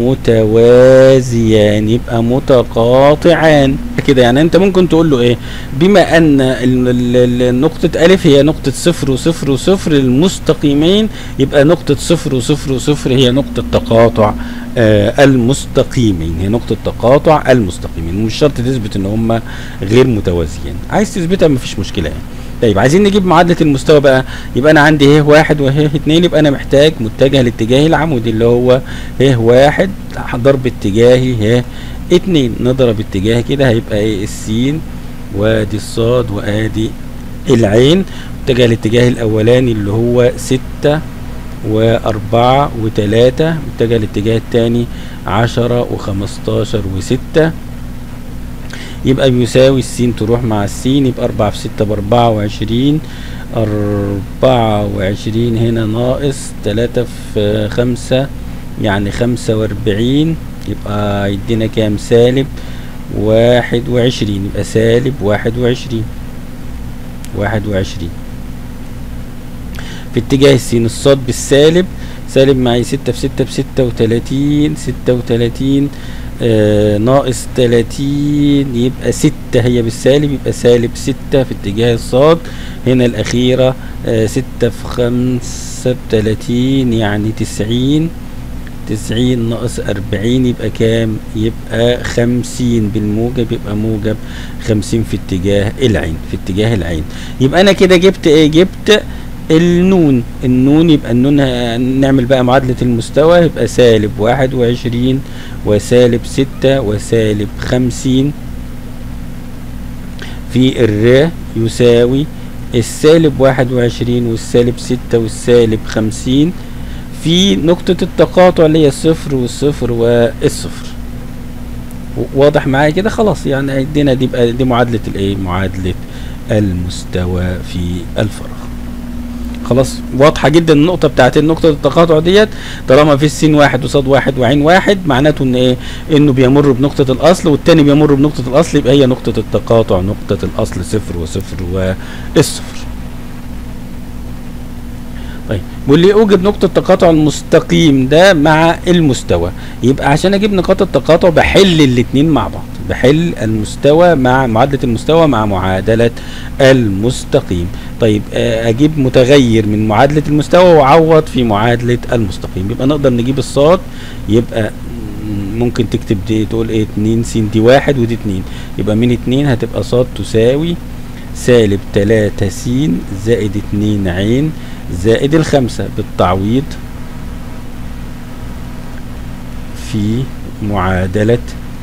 متوازيان يبقى متقاطعان كده يعني انت ممكن تقول له ايه بما ان ال- ال- ال- نقطة الف هي نقطة صفر وصفر وصفر المستقيمين يبقى نقطة صفر وصفر وصفر هي نقطة تقاطع آه المستقيمين هي نقطة تقاطع المستقيمين مش شرط تثبت ان هم غير متوازيين عايز تثبتها مفيش مشكلة يعني طيب عايزين نجيب معادلة المستوى بقى يبقى انا عندي ه واحد وه اتنين يبقى انا محتاج متجه الاتجاه العمودي اللي هو ه واحد ضرب اتجاهي ه اتنين نضرب اتجاه كده هيبقى ايه السين وادي الصاد وادي العين متجه الاتجاه الاولاني اللي هو ستة واربعة وتلاتة متجه الاتجاه التاني عشرة وخمستاشر وستة يبقى بيساوي السين تروح مع السين يبقى أربعة في ستة بأربعة وعشرين أربعة وعشرين هنا ناقص تلاتة في خمسة يعني خمسة وأربعين يبقى يدينا كام سالب واحد وعشرين يبقى سالب واحد وعشرين واحد وعشرين في اتجاه السين الصاد بالسالب سالب معي ستة في ستة بستة وتلاتين ستة وتلاتين آه ناقص تلاتين يبقى ستة هي بالسالب يبقى سالب ستة في اتجاه الصاد هنا الأخيرة آه ستة في خمسة بتلاتين يعني تسعين تسعين ناقص أربعين يبقى كام يبقى خمسين بالموجب يبقى موجب خمسين في اتجاه العين في اتجاه العين يبقى أنا كده جبت إيه جبت النون النون يبقى النون ه- نعمل بقى معادلة المستوى يبقى سالب واحد وعشرين وسالب ستة وسالب خمسين في الر يساوي السالب واحد وعشرين والسالب ستة والسالب خمسين في نقطة التقاطع اللي هي الصفر والصفر والصفر واضح معايا كده خلاص يعني ادينا دي بقى دي معادله الايه معادله المستوى في الفراغ خلاص واضحه جدا النقطه بتاعت نقطه التقاطع ديت طالما في السين واحد وصاد واحد وعين واحد معناته ان ايه انه بيمر بنقطه الاصل والتاني بيمر بنقطه الاصل يبقى هي نقطه التقاطع نقطه الاصل صفر وصفر والصفر طيب بيقول لي اوجد نقطة تقاطع المستقيم ده مع المستوى يبقى عشان اجيب نقاط التقاطع بحل الاتنين مع بعض بحل المستوى مع معادلة المستوى مع معادلة المستقيم طيب آه، اجيب متغير من معادلة المستوى واعوض في معادلة المستقيم يبقى نقدر نجيب الصاد يبقى ممكن تكتب دي تقول ايه 2 س دي واحد ودي 2 يبقى من 2 هتبقى صاد تساوي سالب 3 س زائد 2 عين زائد الخمسة بالتعويض في معادلة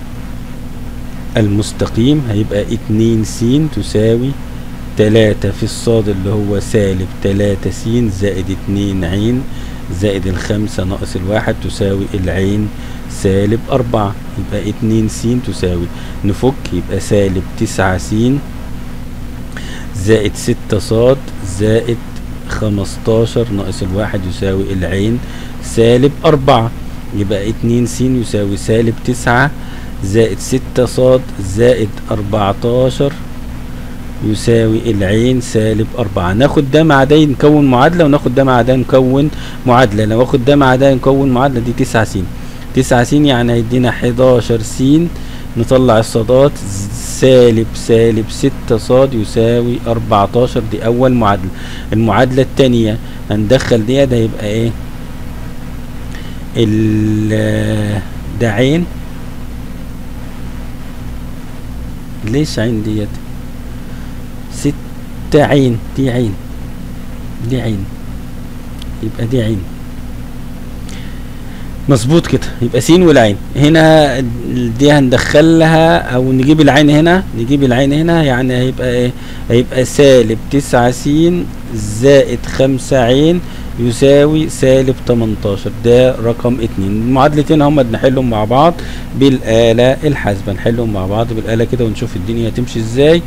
المستقيم هيبقى اتنين س تساوي تلاتة في الصاد اللي هو سالب تلاتة س زائد اتنين عين زائد الخمسة ناقص الواحد تساوي العين سالب أربعة يبقى اتنين س تساوي نفك يبقى سالب تسعة س زائد ستة صاد زائد خمستاشر ناقص الواحد يساوي العين سالب أربعة يبقى اتنين س يساوي سالب تسعة زائد ستة صاد زائد أربعتاشر يساوي العين سالب أربعة ناخد ده مع ده نكون معادلة وناخد ده مع ده نكون معادلة لو اخد ده مع ده نكون معادلة دي تسعة س تسعة س يعني هيدينا حداشر س نطلع الصادات سالب سالب ستة صاد يساوي أربعتاشر دي أول معادلة المعادلة التانية هندخل دي ده يبقى إيه ال ده عين ليش عين ديت ستة عين دي عين دي عين يبقى دي عين مظبوط كده يبقى س والعين هنا دي هندخلها او نجيب العين هنا نجيب العين هنا يعني هيبقى ايه هيبقى سالب تسعة س زائد خمسة عين يساوي سالب 18 ده رقم اتنين المعادلتين هما نحلهم مع بعض بالآلة الحاسبة نحلهم مع بعض بالآلة كده ونشوف الدنيا هتمشي ازاي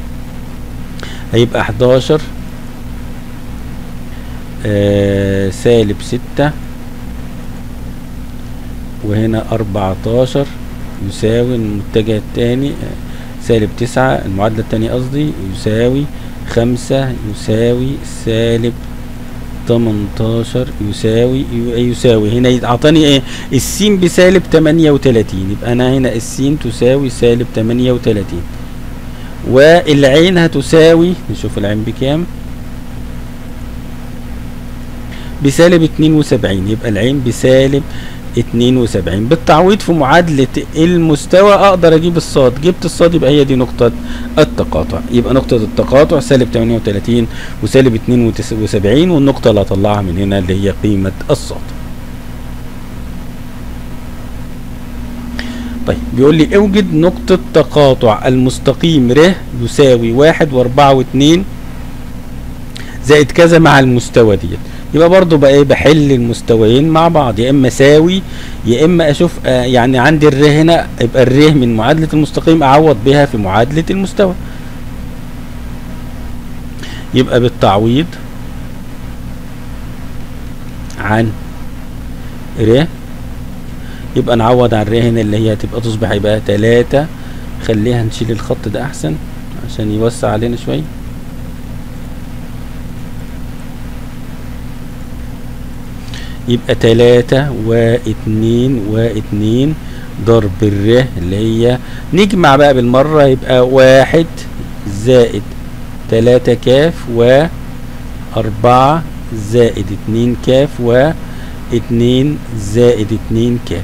هيبقى 11 آه سالب ستة وهنا 14 يساوي المتجه الثاني سالب تسعة المعادلة الثانية قصدي يساوي خمسة يساوي سالب 18 يساوي يساوي هنا اعطاني ايه السين بسالب 38 يبقى انا هنا السين تساوي سالب 38 والعين هتساوي نشوف العين بكام بسالب 72 يبقى العين بسالب 72 بالتعويض في معادلة المستوى اقدر اجيب الصاد جبت الصاد يبقى هي دي نقطة التقاطع يبقى نقطة التقاطع سالب 38 وسالب 72 والنقطة اللي هطلعها من هنا اللي هي قيمة الصاد طيب بيقول لي اوجد نقطة تقاطع المستقيم ر يساوي واحد واربعة واتنين زائد كذا مع المستوى ديت يبقى برضو بقى ايه بحل المستويين مع بعض يا اما ساوي يا اما اشوف آه يعني عندي الر هنا يبقى الر من معادلة المستقيم اعوض بها في معادلة المستوى يبقى بالتعويض عن ر يبقى نعوض عن ر هنا اللي هي هتبقى تصبح يبقى تلاتة خليها نشيل الخط ده احسن عشان يوسع علينا شويه يبقى تلاتة واتنين واتنين ضرب الر اللي هي نجمع بقى بالمرة يبقى واحد زائد تلاتة كاف وأربعة زائد اتنين كاف واتنين زائد اتنين كاف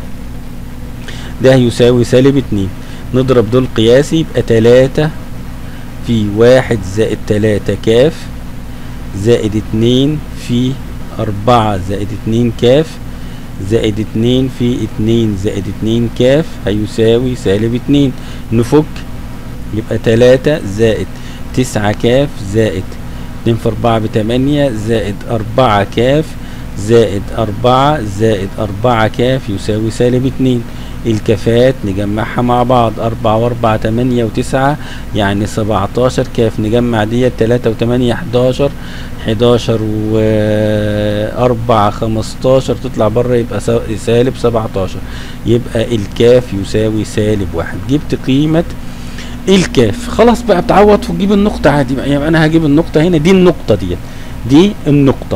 ده يساوي سالب اتنين نضرب دول قياسي يبقى تلاتة في واحد زائد تلاتة كاف زائد اتنين في أربعة زائد اتنين كاف زائد اتنين في اتنين زائد اتنين كاف هيساوي سالب اتنين نفك يبقى تلاتة زائد تسعة كاف زائد اتنين في أربعة بتمانية زائد أربعة كاف زائد أربعة زائد أربعة كاف يساوي سالب اتنين الكافات نجمعها مع بعض أربعة وأربعة تمانية وتسعة يعني سبعتاشر كاف نجمع ديت تلاتة وتمانية حداشر حداشر وأربعة خمستاشر تطلع بره يبقى سا- سالب سبعتاشر يبقى الكاف يساوي سالب واحد جبت قيمة الكاف خلاص بقى بتعوض وتجيب النقطة عادي بقى يعني أنا هجيب النقطة هنا دي النقطة ديت دي النقطة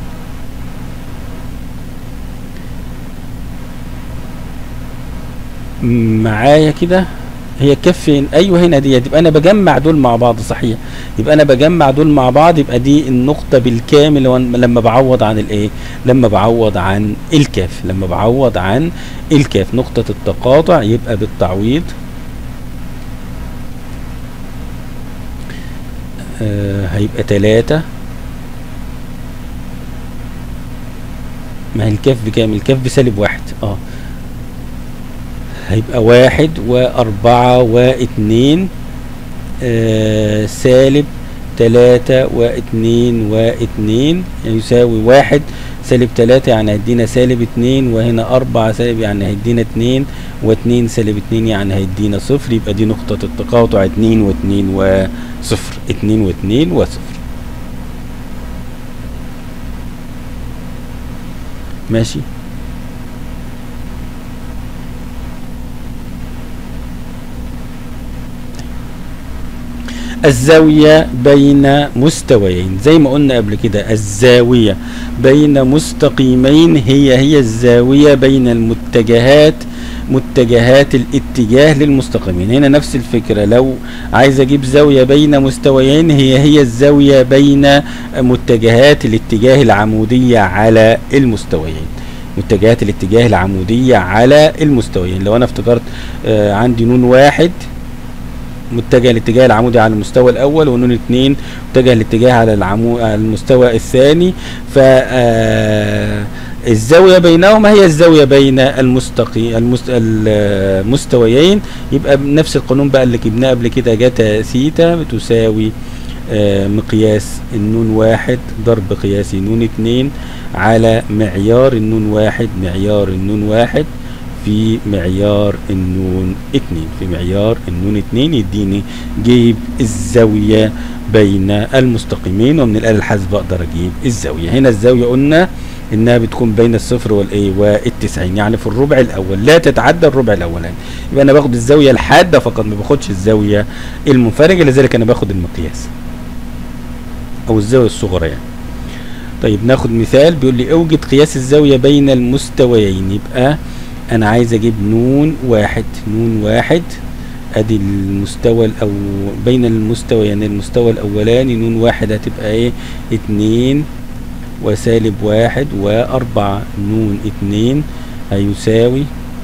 معايا كده هي الكاف فين ايوه هنا ديت يبقى انا بجمع دول مع بعض صحيح يبقى انا بجمع دول مع بعض يبقى دي النقطه بالكامل وأنا- لما بعوض عن الايه لما بعوض عن الكاف لما بعوض عن الكاف نقطه التقاطع يبقى بالتعويض آه هيبقى تلاتة ما هي الكاف بكام الكاف بسالب واحد اه هيبقى واحد وأربعة واتنين آه سالب تلاتة واتنين واتنين يساوي واحد سالب تلاتة يعني هيدينا سالب اتنين وهنا أربعة سالب يعني هيدينا اتنين واتنين سالب اتنين يعني هيدينا صفر يبقى دي نقطة التقاطع اتنين واتنين وصفر اتنين واتنين وصفر ماشي الزاوية بين مستويين زي ما قلنا قبل كده الزاوية بين مستقيمين هي هي الزاوية بين المتجهات متجهات الاتجاه للمستقيمين هنا نفس الفكرة لو عايز اجيب زاوية بين مستويين هي هي الزاوية بين متجهات الاتجاه العمودية على المستويين متجهات الاتجاه العمودية على المستويين لو انا افتكرت آه عندي نون واحد متجه الاتجاه العمودي على المستوى الاول ونون اتنين متجه الاتجاه على العمو... على المستوى الثاني ف آه، الزاوية بينهما هي الزاوية بين المستقي المست... المستويين يبقى نفس القانون بقى اللي جبناه قبل كده جاتا ثيتا بتساوي آه، مقياس النون واحد ضرب قياسي نون اتنين على معيار النون واحد معيار النون واحد في معيار النون اتنين في معيار النون اتنين يديني جيب الزاوية بين المستقيمين ومن الآلة الحاسبة أقدر أجيب الزاوية هنا الزاوية قلنا إنها بتكون بين الصفر والإيه والتسعين يعني في الربع الأول لا تتعدى الربع الأولاني يبقى أنا باخد الزاوية الحادة فقط ما باخدش الزاوية المنفرجة لذلك أنا باخد المقياس أو الزاوية الصغرى يعني طيب ناخد مثال بيقول لي اوجد قياس الزاوية بين المستويين يبقى انا عايز اجيب نون واحد نون واحد ادي المستوى الأو بين المستويين المستوى الاولاني نون واحد هتبقى ايه اتنين وسالب واحد واربعة نون اتنين هيساوي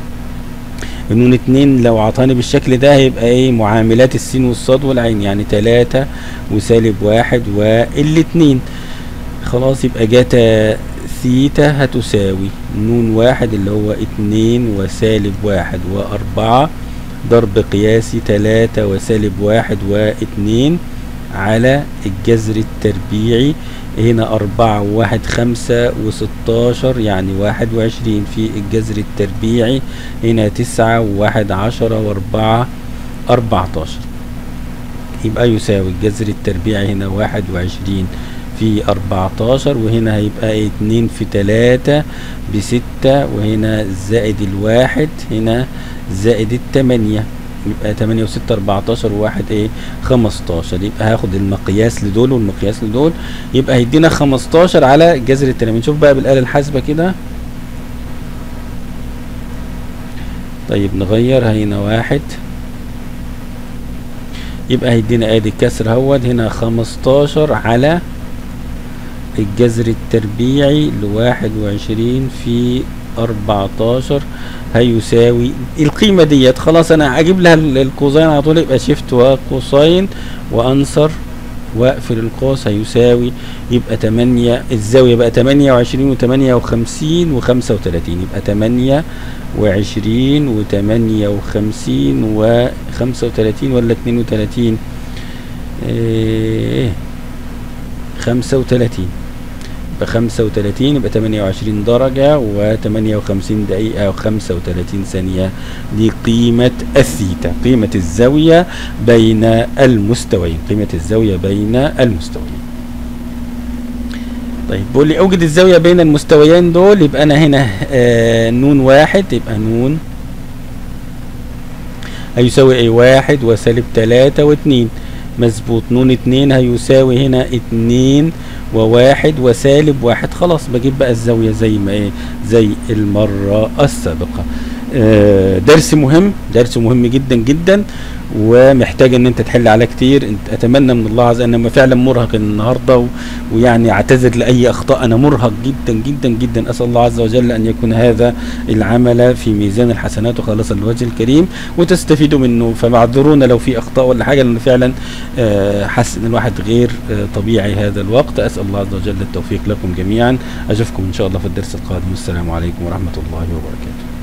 النون اتنين لو عطاني بالشكل ده هيبقى ايه معاملات السين والصاد والعين يعني تلاتة وسالب واحد والاتنين خلاص يبقى جاتا ثيتا هتساوي نون واحد اللي هو اتنين وسالب واحد واربعة ضرب قياسي تلاتة وسالب واحد واتنين على الجذر التربيعي هنا أربعة وواحد خمسة وستاشر يعني واحد وعشرين في الجذر التربيعي هنا تسعة وواحد عشرة وأربعة أربعتاشر يبقى يساوي الجذر التربيعي هنا واحد وعشرين في أربعتاشر وهنا هيبقى اتنين في تلاتة بستة وهنا زائد الواحد هنا زائد التمانية يبقى تمانية وستة أربعتاشر وواحد ايه خمستاشر يبقى هاخد المقياس لدول والمقياس لدول يبقى هيدينا خمستاشر على جذر التلاتة نشوف بقى بالآلة الحاسبة كده طيب نغير هنا واحد يبقى هيدينا ادي الكسر اهوت هنا خمستاشر على الجذر التربيعي لواحد وعشرين في أربعتاشر هيساوي القيمة ديت خلاص أنا أجيب لها ال- القوسين على طول يبقى شيفت وقوسين وأنصر وأقفل القوس هيساوي يبقى تمانية الزاوية بقى تمانية وعشرين وتمانية وخمسين وخمسة وتلاتين يبقى تمانية وعشرين وتمانية وخمسين وخمسة وتلاتين ولا اتنين وتلاتين إيه خمسة وتلاتين يبقى 35 يبقى 28 درجة و58 دقيقة و35 ثانية دي قيمة الثيتا قيمة الزاوية بين المستويين قيمة الزاوية بين المستويين طيب بيقول لي اوجد الزاوية بين المستويين دول يبقى انا هنا آه نون واحد يبقى نون هيساوي ايه واحد وسالب تلاتة واتنين مظبوط نون اتنين هيساوي هنا اتنين وواحد وسالب واحد خلاص بجيب بقى الزاوية زي ما ايه زي المرة السابقة آه درس مهم درس مهم جدا جدا ومحتاج ان انت تحل عليه كتير انت اتمنى من الله عز وجل انا فعلا مرهق النهارده و... ويعني اعتذر لاي اخطاء انا مرهق جدا جدا جدا اسال الله عز وجل ان يكون هذا العمل في ميزان الحسنات وخالصا لوجه الكريم وتستفيدوا منه فمعذرونا لو في اخطاء ولا حاجه لان فعلا آه حاسس ان الواحد غير آه طبيعي هذا الوقت اسال الله عز وجل التوفيق لكم جميعا اشوفكم ان شاء الله في الدرس القادم والسلام عليكم ورحمه الله وبركاته